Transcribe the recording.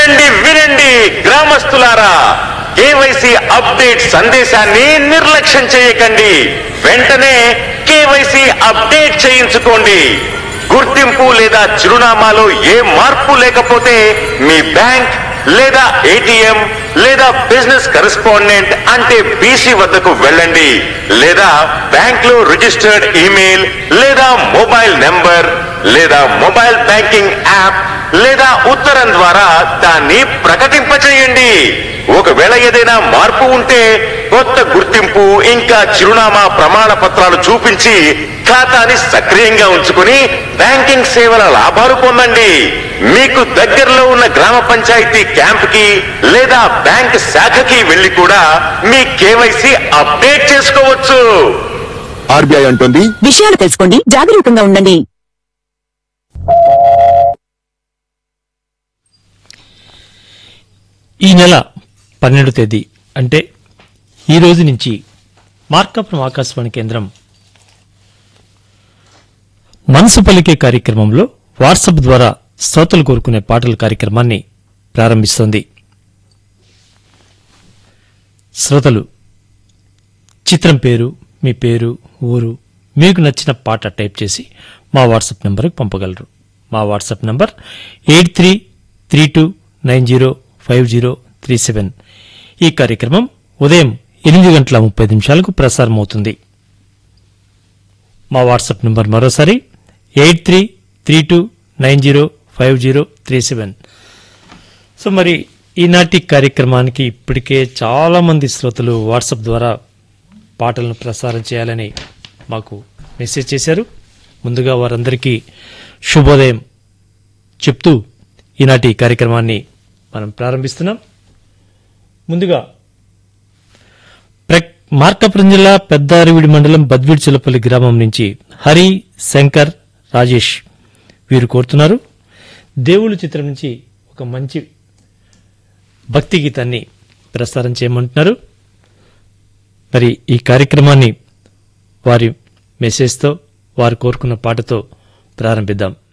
వినండి వినండి గ్రామస్తులారా KYC update సందేశాన్ని నిర్లక్ష్యం చేయకండి వెంటనే కేవైసీ అప్డేట్ చేయించుకోండి గుర్తింపు లేదా చిరునామాలో ఏ మార్పు లేకపోతే మీ బ్యాంక్ లేదా ఏటీఎం లేదా బిజినెస్ కరెస్పాండెంట్ అంటే బీసీ వద్దకు వెళ్ళండి లేదా బ్యాంక్ లో రిజిస్టర్డ్ ఈమెయిల్ లేదా మొబైల్ నెంబర్ లేదా మొబైల్ బ్యాంకింగ్ యాప్ లేదా ఉత్తరం ద్వారా దాన్ని ప్రకటింపచేయండి ఒకవేళ ఏదైనా మార్పు ఉంటే కొత్త గుర్తింపు ఇంకా చిరునామా ప్రమాణ పత్రాలు చూపించి ఖాతాని సక్రియంగా ఉంచుకుని బ్యాంకింగ్ సేవల లాభాలు పొందండి మీకు దగ్గరలో ఉన్న గ్రామ పంచాయతీ క్యాంప్ కి లేదా బ్యాంక్ శాఖకి వెళ్లి కూడా మీ కేవైసీ అప్డేట్ చేసుకోవచ్చు ఆర్బీఐ అంటుంది విషయాలు తెలుసుకోండి జాగరూకంగా ఉండండి ఈ నెల పన్నెండు తేదీ అంటే ఈ రోజు నుంచి మార్కాపురం ఆకాశవాణి కేంద్రం మనసు పలికే కార్యక్రమంలో వాట్సాప్ ద్వారా శ్రోతలు కోరుకునే పాటల కార్యక్రమాన్ని ప్రారంభిస్తోంది శ్రోతలు చిత్రం పేరు మీ పేరు ఊరు మీకు నచ్చిన పాట టైప్ చేసి మా వాట్సాప్ నంబర్కి పంపగలరు మా WhatsApp number eight three three two nine zero five zero three seven ఈ కార్యక్రమం ఉదయం ఎనిమిది గంటల ముప్పై నిమిషాలకు ప్రసారం అవుతుంది మా వాట్సాప్ నంబర్ మరోసారి eight three three two nine zero five zero three seven so మరి ఈనాటి కార్యక్రమానికి ఇప్పటికే చాలా మంది శ్రోతలు వాట్సాప్ ద్వారా పాటలను ప్రసారం చేయాలని మాకు మెసేజ్ చేశారు ముందుగా వారందరికీ శుభోదయం చెప్తూ ఈనాటి కార్యక్రమాన్ని మనం ప్రారంభిస్తున్నాం ముందుగా ప్రెక్ మార్కాపురం జిల్లా పెద్దారివిడి మండలం బద్వీడ్ చిలపల్లి గ్రామం నుంచి హరి శంకర్ రాజేష్ వీరు కోరుతున్నారు దేవుళ్ళు చిత్రం నుంచి ఒక మంచి భక్తి గీతాన్ని ప్రసారం చేయమంటున్నారు మరి ఈ కార్యక్రమాన్ని వారి మెసేజ్తో వారు కోరుకున్న పాటతో ప్రారంభిద్దాం